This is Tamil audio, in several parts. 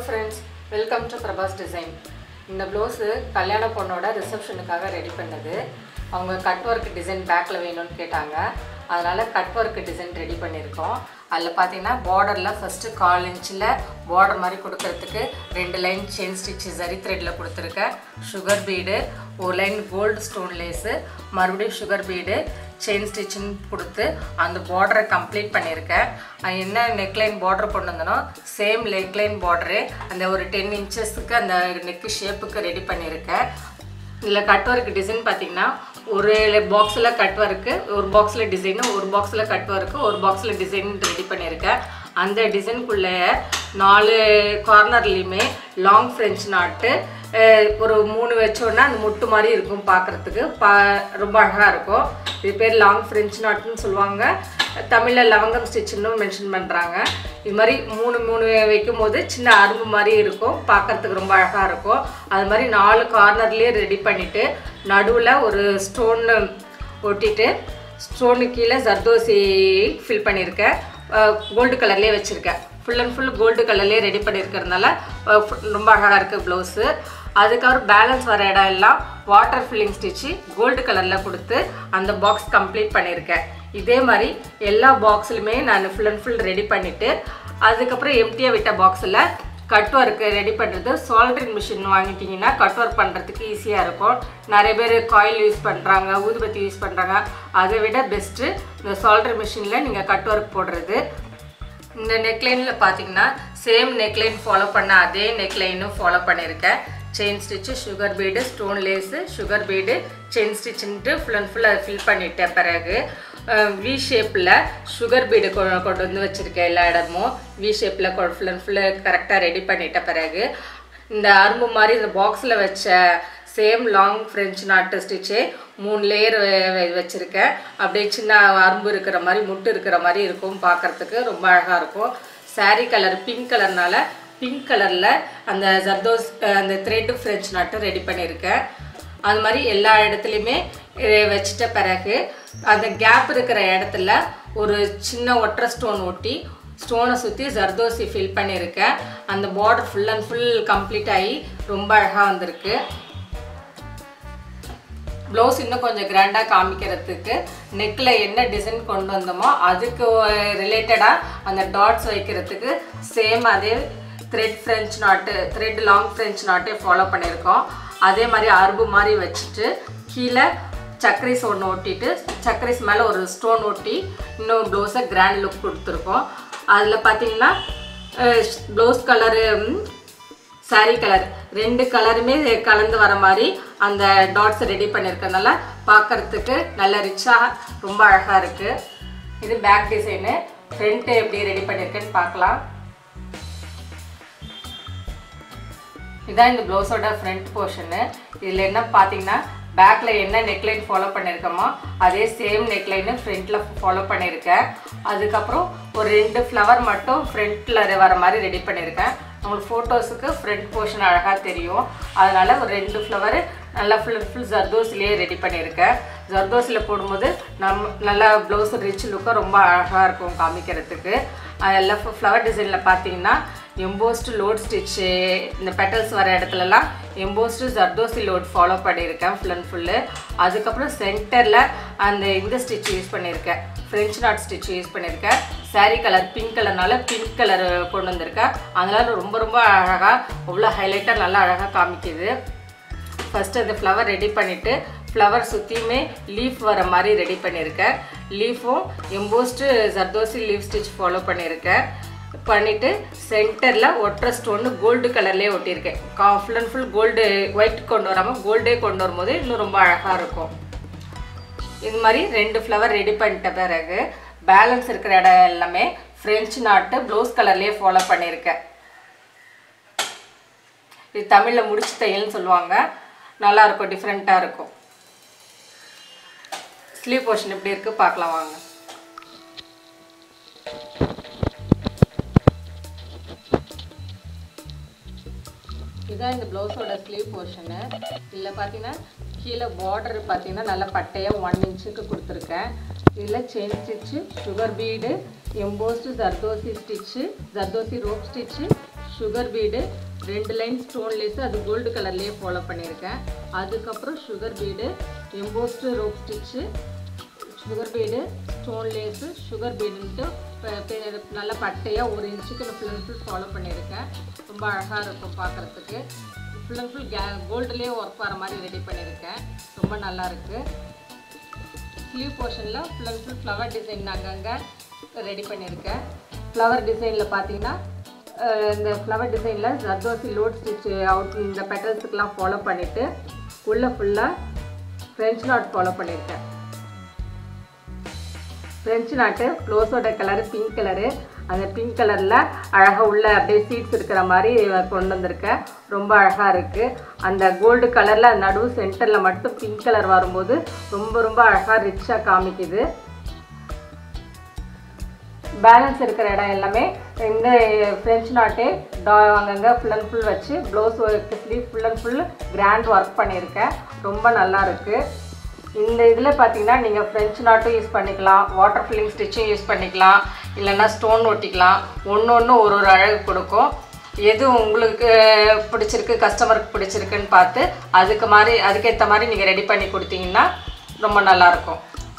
friends welcome to Prabhas design இந்த ப்ளவுஸு கல்யாண பொண்ணோட ரிசப்ஷனுக்காக ரெடி பண்ணது அவங்க கட் ஒர்க் டிசைன் பேக்கில் வேணும்னு கேட்டாங்க அதனால் கட் ஒர்க் டிசைன் ரெடி பண்ணியிருக்கோம் அதில் பார்த்தீங்கன்னா பார்டரில் ஃபஸ்ட்டு கால் இன்ச்சில் பார்டர் மாதிரி கொடுக்கறதுக்கு ரெண்டு லைன் செயின் ஸ்டிச்சு ஜரி த்ரெட்டில் கொடுத்துருக்கேன் சுகர் பீடு ஒரு லைன் கோல்டு ஸ்டோன் லேஸு மறுபடியும் சுகர் பீடு செயின் ஸ்டிச்சிங் கொடுத்து அந்த பார்டரை கம்ப்ளீட் பண்ணியிருக்கேன் அது என்ன நெக்லைன் பார்டர் கொண்டு வந்தனோ சேம் நெக்லைன் பார்டரு அந்த ஒரு டென் இன்ச்சஸ்க்கு அந்த நெக்கு ஷேப்புக்கு ரெடி பண்ணியிருக்கேன் இதில் கட் ஒர்க் டிசைன் பார்த்தீங்கன்னா ஒரு பாக்ஸில் கட் ஒர்க்கு ஒரு பாக்ஸில் டிசைனு ஒரு பாக்ஸில் கட் ஒர்க்கு ஒரு பாக்ஸில் டிசைன் ரெடி பண்ணியிருக்கேன் அந்த டிசைனுக்குள்ளே நாலு கார்னர்லேயுமே லாங் ஃப்ரெஞ்ச் நாட்டு அஹ், ஒரு மூணு வச்சோன்னா அந்த முட்டு மாதிரி இருக்கும் பார்க்குறதுக்கு பா ரொம்ப அழகாக இருக்கும் இது பேர் லாங் ஃப்ரெஞ்ச் நாட்டுன்னு சொல்லுவாங்க தமிழில் லவங்கம் ஸ்டிச்சுன்னு மென்ஷன் பண்ணுறாங்க இது மாதிரி மூணு மூணு வைக்கும் போது சின்ன அரும்பு மாதிரி இருக்கும் பார்க்கறதுக்கு ரொம்ப அழகாக இருக்கும் அது மாதிரி நாலு கார்னர்லேயே ரெடி பண்ணிவிட்டு நடுவில் ஒரு ஸ்டோன் ஒட்டிட்டு ஸ்டோனு கீழே ஜர்தோசி ஃபில் பண்ணியிருக்கேன் கோல்டு கலர்லேயே வச்சுருக்கேன் ஃபுல் அண்ட் ஃபுல் கோல்டு கலர்லேயே ரெடி பண்ணியிருக்கிறதுனால அஹ், ஃபு- ரொம்ப அழகாக இருக்குது ப்ளவுஸு அதுக்கப்புறம் பேலன்ஸ் வர இடம் எல்லாம் வாட்டர் ஃபில்லிங் ஸ்டிச்சு கோல்டு கலரில் கொடுத்து அந்த பாக்ஸ் கம்ப்ளீட் பண்ணியிருக்கேன் இதே மாதிரி எல்லா பாக்ஸ்லையுமே நான் ஃபுல் அண்ட் ஃபுல் ரெடி பண்ணிவிட்டு அதுக்கப்புறம் எம்டியாக விட்ட பாக்ஸில் கட் ஒர்க்கு ரெடி பண்ணுறது சால்ட்ரிங் மிஷின் வாங்கிட்டிங்கன்னா கட் ஒர்க் பண்ணுறதுக்கு ஈஸியாக இருக்கும் நிறைய பேர் காயில் யூஸ் பண்ணுறாங்க ஊதுபத்தி யூஸ் பண்ணுறாங்க அதை விட பெஸ்ட்டு இந்த சால்ட்ரிங் மிஷினில் நீங்கள் கட் ஒர்க் போடுறது இந்த நெக்லைனில் பார்த்தீங்கன்னா சேம் நெக்லைன் ஃபாலோ பண்ண அதே நெக்லைனும் ஃபாலோ பண்ணியிருக்கேன் chain stitch sugar bead stone lace sugar bead chain ஸ்டிச்சுன்ட்டு ஃபுல் அண்ட் ஃபுல் அதை ஃபில் பண்ணிட்ட பிறகு வி ஷேப்பில் சுகர் பீடு கொண்டு வந்து வச்சுருக்கேன் எல்லா இடமும் வி ஷேப்பில் ஃபுல் அண்ட் ஃபுல்லு கரெக்டாக ரெடி பண்ணிட்ட பிறகு இந்த அரும்பு மாதிரி இந்த பாக்ஸில் வச்ச சேம் லாங் ஃப்ரெஞ்ச் நாட்டு ஸ்டிச்சே மூணு லேயர் வச்சுருக்கேன் அப்படியே சின்ன அரும்பு இருக்கிற மாதிரி முட்டு இருக்கிற மாதிரி இருக்கும் பார்க்கறதுக்கு ரொம்ப அழகாக இருக்கும் saree கலர் பிங்க் கலர்னால பிங்க் கலரில் அந்த ஜர்தோஸ் அஹ் அந்த த்ரெட் ஃப்ரெஞ்ச் நாட்டு ரெடி பண்ணியிருக்கேன் அது மாதிரி எல்லா இடத்துலையுமே அஹ் வச்சிட்ட பிறகு அந்த கேப் இருக்கிற இடத்துல ஒரு சின்ன ஒற்றை ஸ்டோன் ஒட்டி ஸ்டோனை சுற்றி ஜர்தோசி ஃபில் பண்ணியிருக்கேன் அந்த border full and full complete ஆகி ரொம்ப அழகாக வந்திருக்கு ப்ளவுஸ் இன்னும் கொஞ்சம் கிராண்டாக காமிக்கிறதுக்கு நெக்கில் என்ன டிசைன் கொண்டு வந்தோமோ அதுக்கு ரிலேட்டடாக அந்த டாட்ஸ் வைக்கிறதுக்கு சேம் அதே thread French knot thread long French நாட்டே ஃபாலோ பண்ணியிருக்கோம் அதே மாதிரி அரும்பு மாதிரி வச்சுட்டு கீழே சக்கரைஸ் ஒன்று ஒட்டிட்டு சக்கரைஸ் மேலே ஒரு ஸ்டோன் ஒட்டி இன்னும் ப்ளவுஸை கிராண்ட் லுக் கொடுத்துருக்கோம் அதில் பார்த்தீங்கன்னா ப்ளவுஸ் கலரு saree கலர் ரெண்டு கலருமே கலந்து வர மாதிரி அந்த டாட்ஸ் ரெடி பண்ணியிருக்கனால பார்க்கறதுக்கு நல்ல ரிச்சாக ரொம்ப அழகாக இருக்குது இது பேக் டிசைனு ஃப்ரண்ட்டு எப்படி ரெடி பண்ணியிருக்கேன்னு பார்க்கலாம் இதான் இந்த ப்ளவுஸோட ஃப்ரண்ட் போர்ஷனு இதில் என்ன பார்த்தீங்கன்னா பேக்கில் என்ன நெக்லைன் ஃபாலோ பண்ணியிருக்கோமோ அதே சேம் நெக்லைனு ஃப்ரண்ட்டில் ஃபாலோ பண்ணியிருக்கேன் அதுக்கப்புறம் ஒரு ரெண்டு ஃப்ளவர் மட்டும் ஃப்ரண்ட்டில் வர மாதிரி ரெடி பண்ணியிருக்கேன் உங்களுக்கு ஃபோட்டோஸுக்கு ஃப்ரண்ட் போர்ஷன் அழகாக தெரியும் அதனால் ஒரு ரெண்டு ஃப்ளவர் நல்லா ஃபுல் அண்ட் ஃபுல் ஜர்தோஸ்லேயே ரெடி பண்ணியிருக்கேன் ஜர்தோஸில் போடும்போது நம்ம நல்லா ப்ளவுஸ் ரிச் லுக்காக ரொம்ப அழகாக இருக்கும் காமிக்கிறதுக்கு எல்லா ஃப்ளவர் டிசைனில் பார்த்தீங்கன்னா எம்போஸ்டு லோட் ஸ்டிச்சு இந்த பெட்டல்ஸ் வர இடத்துலலாம் எம்போஸ்டு ஜர்தோசி லோட் ஃபாலோ பண்ணியிருக்கேன் ஃபுல் அண்ட் ஃபுல்லு அதுக்கப்புறம் சென்டரில் அந்த இந்த ஸ்டிச் யூஸ் பண்ணியிருக்கேன் ஃப்ரெஞ்ச் நாட் ஸ்டிச் யூஸ் பண்ணியிருக்கேன் saree கலர் பிங்க் கலர்னால பிங்க் கலர் கொண்டு வந்திருக்கேன் அதனால் ரொம்ப ரொம்ப அழகாக அவ்வளோ ஹைலைட்டாக நல்லா அழகாக காமிக்குது ஃபஸ்ட்டு அந்த ஃப்ளவர் ரெடி பண்ணிவிட்டு ஃப்ளவர் சுற்றியுமே லீஃப் வர மாதிரி ரெடி பண்ணியிருக்கேன் லீஃபும் embossed zardozi leaf stitch follow பண்ணியிருக்கேன் பண்ணிவிட்டு சென்டரில் ஒற்றை ஸ்டோன்னு கோல்டு கலர்லேயே ஒட்டியிருக்கேன் கா full and full gold white கொண்டு வராமல் கோல்டே கொண்டு வரும்போது இன்னும் ரொம்ப அழகாக இருக்கும் இது மாதிரி ரெண்டு ஃப்ளவர் ரெடி பண்ணிட்ட பிறகு பேலன்ஸ் இருக்கிற இடம் எல்லாமே ஃப்ரெஞ்சு நாட்டு ப்ளவுஸ் கலர்லேயே ஃபாலோ பண்ணியிருக்கேன் இது தமிழில் முடிச்சு தையல்னு சொல்லுவாங்க நல்லா இருக்கும் டிஃப்ரெண்ட்டாக இருக்கும் ஸ்லீவ் போர்ஷன் எப்படி இருக்குது பார்க்கலாம் வாங்க இதுதான் இந்த ப்ளவுஸோட ஸ்லீவ் போர்ஷனு இதில் பார்த்தீங்கன்னா கீழே பார்டர் பார்த்தீங்கன்னா நல்லா பட்டையாக ஒன் இன்ச்சுக்கு கொடுத்துருக்கேன் இதில் chain stitch sugar bead embossed zardozi stitch zardozi rope stitch sugar bead ரெண்டு லைன் ஸ்டோன் லேஸ் அது கோல்டு கலர்லேயே ஃபாலோ பண்ணியிருக்கேன் அதுக்கப்புறம் sugar bead embossed rope stitch sugar bead stone lace sugar பீடுன்ட்டு நல்ல பட்டையாக ஒரு இன்ச்சுக்கு நான் ஃபுல் அண்ட் ஃபுல் ஃபாலோ பண்ணியிருக்கேன் ரொம்ப அழகாக இருக்கும் பார்க்குறதுக்கு ஃபுல் அண்ட் ஃபுல் கே கோல்டுலேயே ஒர்க் வர மாதிரி ரெடி பண்ணியிருக்கேன் ரொம்ப நல்லா இருக்குது ஸ்லீவ் போர்ஷனில் full and full flower design அங்கங்கே ரெடி பண்ணியிருக்கேன் ஃப்ளவர் டிசைனில் பார்த்தீங்கன்னா அஹ், இந்த ஃப்ளவர் டிசைனில் ஜர்தோசி லோட் ஸ்டிச் அவுட் இந்த பெட்டல்ஸுக்கெலாம் ஃபாலோ பண்ணிவிட்டு உள்ளே ஃபுல்லாக ஃப்ரெஞ்ச் நாட் ஃபாலோ பண்ணியிருக்கேன் ஃப்ரெஞ்ச் நாட்டு க்ளோஸோட கலரு பிங்க் கலரு அந்த பிங்க் கலரில் அழகாக உள்ள அப்படியே சீட்ஸ் இருக்கிற மாதிரி கொண்டு வந்திருக்கேன் ரொம்ப அழகாக இருக்குது அந்த கோல்டு கலரில் நடுவு சென்டரில் மட்டும் பிங்க் கலர் வரும்போது ரொம்ப ரொம்ப அழகாக ரிச்சாக காமிக்குது பேலன்ஸ் இருக்கிற இடம் எல்லாமே இந்த ஃப்ரெஞ்ச் நாட்டே டா அங்கங்கே ஃபுல் அண்ட் ஃபுல் வச்சு blouse work sleeve full and full grand work பண்ணியிருக்கேன் ரொம்ப நல்லா இருக்குது இந்த இதில் பார்த்தீங்கன்னா நீங்கள் ஃப்ரெஞ்ச் நாட்டும் யூஸ் பண்ணிக்கலாம் வாட்டர் ஃபில்லிங் ஸ்டிச்சும் யூஸ் பண்ணிக்கலாம் இல்லைன்னா ஸ்டோன் ஒட்டிக்கலாம் ஒன்று ஒன்று ஒரு ஒரு அழகு கொடுக்கும் எது உங்களுக்கு பிடிச்சிருக்கு கஸ்டமருக்கு பிடிச்சிருக்குன்னு பார்த்து அதுக்கு மாதிரி அதுக்கேற்ற மாதிரி நீங்கள் ரெடி பண்ணி கொடுத்தீங்கன்னா ரொம்ப நல்லாயிருக்கும்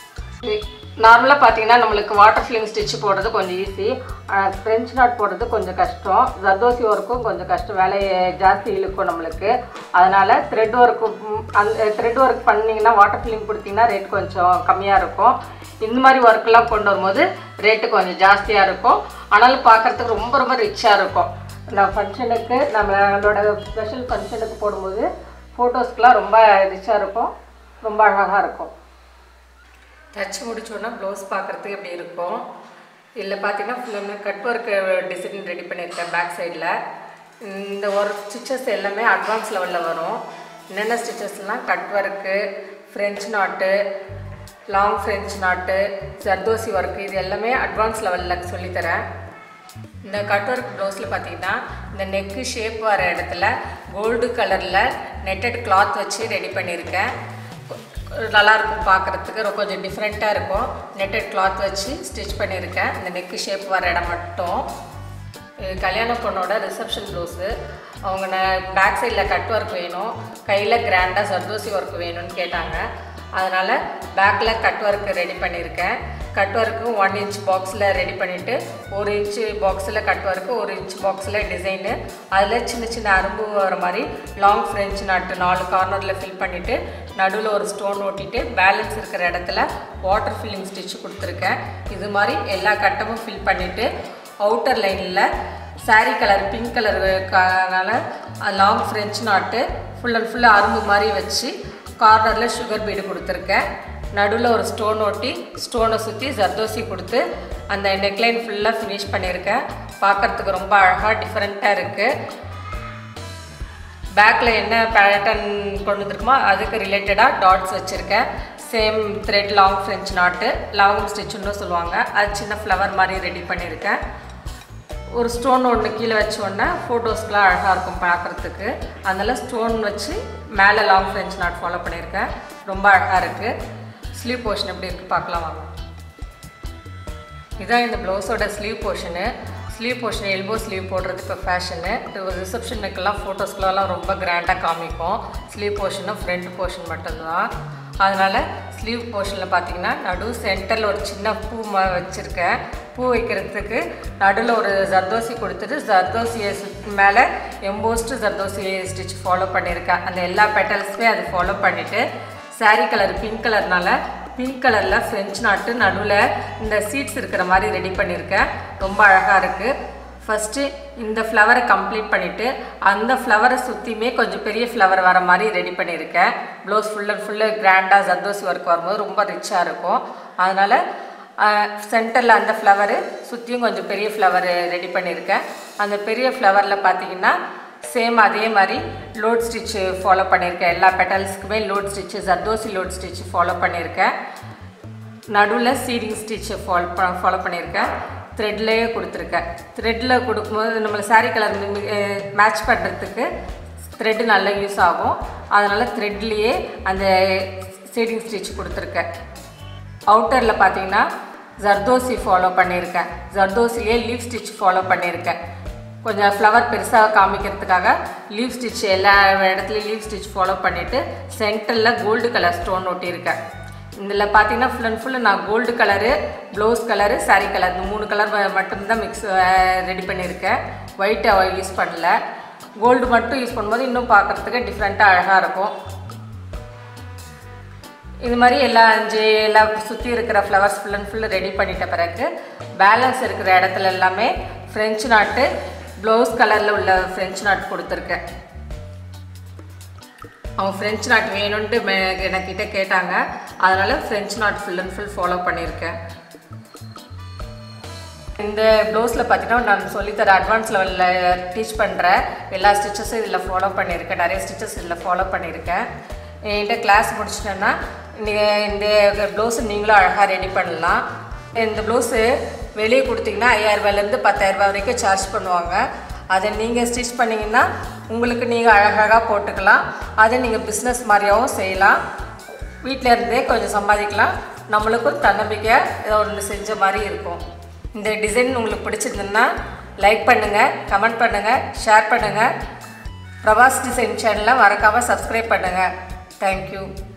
நார்மலாக பார்த்தீங்கன்னா நம்மளுக்கு வாட்டர் ஃபில்லிங் ஸ்டிச் போடுறது கொஞ்சம் ஈஸி ஃப்ரெஞ்ச் நாட் போடுறது கொஞ்சம் கஷ்டம் ஜர்தோசி ஒர்க்கும் கொஞ்சம் கஷ்டம் வேலை ஜாஸ்தி இழுக்கும் நம்மளுக்கு அதனால் த்ரெட் ஒர்க்கு அந்த த்ரெட் ஒர்க் பண்ணிங்கன்னா வாட்டர் ஃபில்லிங் கொடுத்தீங்கன்னா ரேட் கொஞ்சம் கம்மியாக இருக்கும் இந்த மாதிரி ஒர்க்கெலாம் கொண்டு வரும்போது ரேட்டு கொஞ்சம் ஜாஸ்தியாக இருக்கும் ஆனாலும் பார்க்குறதுக்கு ரொம்ப ரொம்ப ரிச்சாக இருக்கும் நான் ஃபங்க்ஷனுக்கு நம்மளோட ஸ்பெஷல் ஃபங்க்ஷனுக்கு போடும்போது ஃபோட்டோஸ்க்கெலாம் ரொம்ப ரிச்சாக இருக்கும் ரொம்ப அழகாக இருக்கும் தச்சு முடிச்சோன்னா ப்ளவுஸ் பார்க்குறதுக்கு எப்படி இருக்கும் இதில் பார்த்தீங்கன்னா ஃபுல்லாமே கட் ஒர்க் டிசைன் ரெடி பண்ணியிருக்கேன் பேக் சைடில் இந்த ஒர்க் ஸ்டிச்சஸ் எல்லாமே அட்வான்ஸ் லெவலில் வரும் என்னென்ன ஸ்டிச்சஸ்லாம் cut work French knot long French knot zardozi work இது எல்லாமே அட்வான்ஸ் லெவலில் சொல்லித்தரேன் இந்த கட் ஒர்க் ப்ளவுஸில் பார்த்தீங்கன்னா இந்த நெக்கு ஷேப் வர இடத்துல கோல்டு கலரில் நெட்டட் கிளாத் வச்சு ரெடி பண்ணியிருக்கேன் நல்லா இருக்கும் பார்க்குறதுக்கு ரொம்ப கொஞ்சம் டிஃப்ரெண்ட்டாக இருக்கும் நெட்டட் கிளாத் வச்சு ஸ்டிச் பண்ணியிருக்கேன் இந்த நெக்கு ஷேப் வர இடம் மட்டும் இது கல்யாண பொண்ணோட ரிசப்ஷன் ப்ளவுஸு அவங்க நான் பேக் சைடில் கட் ஒர்க் வேணும் கையில் கிராண்டாக சர்தோசி ஒர்க் வேணும்னு கேட்டாங்க அதனால் பேக்கில் கட் ஒர்க் ரெடி பண்ணியிருக்கேன் கட் ஒர்க்கு ஒன் இன்ச் பாக்ஸில் ரெடி பண்ணிவிட்டு ஒரு இன்ச்சு பாக்ஸில் கட் ஒர்க்கு ஒரு இன்ச் பாக்ஸில் டிசைனு அதில் சின்ன சின்ன அரும்பு வர மாதிரி லாங் ஃப்ரெஞ்ச் நாட்டு நாலு கார்னரில் ஃபில் பண்ணிவிட்டு நடுவில் ஒரு ஸ்டோன் ஓட்டிட்டு பேலன்ஸ் இருக்கிற இடத்துல வாட்டர் ஃபில்லிங் ஸ்டிச் கொடுத்துருக்கேன் இது மாதிரி எல்லா கட்டமும் ஃபில் பண்ணிவிட்டு அவுட்டர் லைனில் saree கலர் பிங்க் கலருக்கான long French knot full and ஃபுல்லாக அரும்பு மாதிரி வச்சு கார்னரில் சுகர் பீடு கொடுத்துருக்கேன் நடுவில் ஒரு ஸ்டோன் ஒட்டி ஸ்டோனை சுற்றி ஜர்தோசி கொடுத்து அந்த நெக்லைன் ஃபுல்லாக ஃபினிஷ் பண்ணியிருக்கேன் பார்க்கறதுக்கு ரொம்ப அழகாக டிஃப்ரெண்ட்டாக இருக்குது பேக்கில் என்ன பேட்டர்ன் கொண்டு வந்திருக்குமோ அதுக்கு ரிலேட்டடாக டாட்ஸ் வச்சுருக்கேன் same thread long French knot long ஸ்டிச்சுன்னு சொல்லுவாங்க அது சின்ன ஃப்ளவர் மாதிரி ரெடி பண்ணியிருக்கேன் ஒரு ஸ்டோன் ஒன்று கீழே வச்சோடனே ஃபோட்டோஸ்க்குலாம் அழகாக இருக்கும் பார்க்குறதுக்கு அதனால் ஸ்டோன் வச்சு மேலே லாங் ஃப்ரெஞ்ச் நாட் ஃபாலோ பண்ணியிருக்கேன் ரொம்ப அழகாக இருக்குது ஸ்லீவ் போர்ஷன் எப்படி இருக்குது பார்க்கலாம் வாங்க இதான் இந்த ப்ளவுஸோட sleeve portion sleeve portion elbow sleeve போடுறது இப்போ ஃபேஷனு ரிசப்ஷனுக்கெல்லாம் ஃபோட்டோஸ்க்குலாம் ரொம்ப கிராண்டாக காமிக்கும் ஸ்லீவ் போர்ஷனும் ஃப்ரண்ட் போர்ஷன் மட்டும்தான் அதனால் ஸ்லீவ் போர்ஷனில் பார்த்தீங்கன்னா நடு சென்டரில் ஒரு சின்ன பூ ம வச்சுருக்கேன் பூ வைக்கிறதுக்கு நடுவில் ஒரு ஜர்தோசி கொடுத்துட்டு ஜர்தோசியை சுத் மேலே எம்போஸ்டு ஜர்தோசி ஸ்டிச் ஃபாலோ பண்ணியிருக்கேன் அந்த எல்லா பெட்டல்ஸுமே அது ஃபாலோ பண்ணிவிட்டு saree கலர் பிங்க் கலர்னால பிங்க் கலரில் ஃப்ரெஞ்ச் நாட்டு நடுவில் இந்த சீட்ஸ் இருக்கிற மாதிரி ரெடி பண்ணியிருக்கேன் ரொம்ப அழகாக இருக்குது ஃபஸ்ட்டு இந்த ஃப்ளவரை கம்ப்ளீட் பண்ணிவிட்டு அந்த ஃப்ளவரை சுற்றியுமே கொஞ்சம் பெரிய ஃப்ளவர் வர மாதிரி ரெடி பண்ணியிருக்கேன் ப்ளவுஸ் ஃபுல் அண்ட் ஃபுல்லு கிராண்டாக ஜர்தோசி ஒர்க் வரும்போது ரொம்ப ரிச்சாக இருக்கும் அதனால் சென்டரில் அந்த ஃப்ளவரு சுற்றியும் கொஞ்சம் பெரிய ஃப்ளவர் ரெடி பண்ணியிருக்கேன் அந்த பெரிய ஃப்ளவரில் பார்த்தீங்கன்னா சேம் அதே மாதிரி லோட் ஸ்டிச்சு ஃபாலோ பண்ணியிருக்கேன் எல்லா பெட்டல்ஸ்க்குமே load stitch zardozi load stitch follow பண்ணியிருக்கேன் நடுவில் சீடிங் ஸ்டிச்சு ஃபாலோ ஃபாலோ பண்ணியிருக்கேன் த்ரெட்லேயே கொடுத்துருக்கேன் த்ரெட்டில் கொடுக்கும்போது நம்மளை saree கலர் மேட்ச் பண்ணுறதுக்கு த்ரெட்டு நல்லா யூஸ் ஆகும் அதனால் த்ரெட்லேயே அந்த சீடிங் ஸ்டிச் கொடுத்துருக்கேன் அவுட்டரில் பார்த்தீங்கன்னா ஜர்தோசி ஃபாலோ பண்ணியிருக்கேன் ஜர்தோசிலே லீஃப் ஸ்டிச் ஃபாலோ பண்ணியிருக்கேன் கொஞ்சம் ஃப்ளவர் பெருசாக காமிக்கிறதுக்காக லீவ் ஸ்டிச் எல்லா இடத்துலையும் லீவ் ஸ்டிச் ஃபாலோ பண்ணிவிட்டு சென்டரில் கோல்டு கலர் ஸ்டோன் ஒட்டியிருக்கேன் இதில் பார்த்தீங்கன்னா ஃபுல் அண்ட் ஃபுல்லு நான் gold colour blouse colour saree colour இந்த மூணு கலர் மட்டும்தான் மிக்ஸ் ரெடி பண்ணியிருக்கேன் ஒயிட் யூஸ் பண்ணல கோல்டு மட்டும் யூஸ் பண்ணும்போது இன்னும் பார்க்குறதுக்கு டிஃப்ரெண்ட்டாக அழகாக இருக்கும் இது மாதிரி எல்லா அஞ்சு எல்லா சுற்றி இருக்கிற flowers full and full ready பண்ணிட்ட பிறகு பேலன்ஸ் இருக்கிற இடத்துல எல்லாமே ஃப்ரெஞ்சு நாட்டு ப்ளவுஸ் கலரில் உள்ள ஃப்ரெஞ்சு நாட் கொடுத்துருக்கேன் அவங்க ஃப்ரெஞ்ச் நாட் வேணும்ன்ட்டு மே எனக்கிட்ட கேட்டாங்க அதனால் French knot full and full follow பண்ணியிருக்கேன் இந்த ப்ளவுஸில் பார்த்தீங்கன்னா நான் சொல்லித்தர அட்வான்ஸ் லெவலில் டீச் பண்ணுற எல்லா ஸ்டிச்சஸும் இதில் ஃபாலோ பண்ணியிருக்கேன் நிறைய ஸ்டிச்சஸ் இதில் ஃபாலோ பண்ணியிருக்கேன் என்கிட்ட கிளாஸ் முடிச்சிட்டேன்னா நீங்கள் இந்த ப்ளவுஸு நீங்களும் அழகாக ரெடி பண்ணலாம் இந்த ப்ளவுஸு வெளியே கொடுத்தீங்கன்னா ஐயாயிரரூபாயிலேருந்து பத்தாயிரரூபா வரைக்கும் சார்ஜ் பண்ணுவாங்க அதை நீங்கள் ஸ்டிச் பண்ணிங்கன்னா உங்களுக்கு நீங்கள் அழகழகாக போட்டுக்கலாம் அதை நீங்கள் பிஸ்னஸ் மாதிரியாகவும் செய்யலாம் வீட்டில் இருந்தே கொஞ்சம் சம்பாதிக்கலாம் நம்மளுக்கும் தன்னம்பிக்கையாக ஏதோ ஒன்று செஞ்ச மாதிரி இருக்கும் இந்த டிசைன் உங்களுக்கு பிடிச்சிருந்ததுன்னா லைக் பண்ணுங்கள் கமெண்ட் பண்ணுங்கள் ஷேர் பண்ணுங்கள் பிரபாஸ் டிசைன் சேனலை மறக்காமல் சப்ஸ்கிரைப் பண்ணுங்கள் தேங்க்யூ